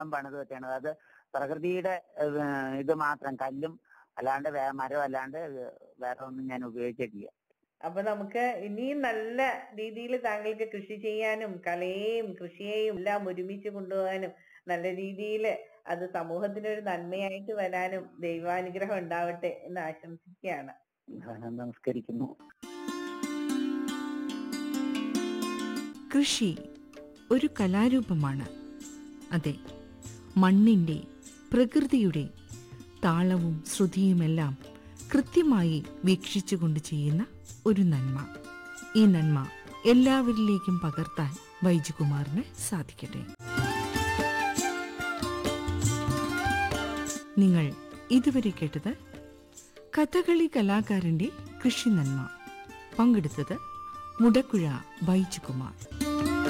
പണിത് വെച്ചാണ് അത് പ്രകൃതിയുടെ ഏഹ്, ഇത് മാത്രം കല്ലും അല്ലാണ്ട് വേ- മരം അല്ലാണ്ട് വേറെ ഒന്നും ഞാൻ ഉപയോഗിച്ചിട്ടില്ല അപ്പൊ നമുക്ക് ഇനിയും നല്ല രീതിയിൽ താങ്കൾക്ക് കൃഷി ചെയ്യാനും കലയെയും കൃഷിയെയും എല്ലാം ഒരുമിച്ച് കൊണ്ടുപോകാനും നല്ല രീതിയിൽ അത് സമൂഹത്തിനൊരു നന്മയായിട്ട് വരാനും ദൈവാനുഗ്രഹം ഉണ്ടാവട്ടെ എന്ന് ആശംസിക്കുകയാണ് ഞാൻ നമസ്കരിക്കുന്നു കൃഷി ഒരു കലാരൂപമാണ് അതെ മണ്ണിൻ്റെ പ്രകൃതിയുടെ താളവും ശ്രുതിയുമെല്ലാം കൃത്യമായി വീക്ഷിച്ചുകൊണ്ട് ചെയ്യുന്ന ഒരു നന്മ ഈ നന്മ എല്ലാവരിലേക്കും പകർത്താൻ വൈജുകുമാറിന് സാധിക്കട്ടെ നിങ്ങൾ ഇതുവരെ കേട്ടത് കഥകളി കലാകാരന്റെ കൃഷി നന്മ പങ്കെടുത്തത് മുടക്കുഴ ബൈജുകുമാർ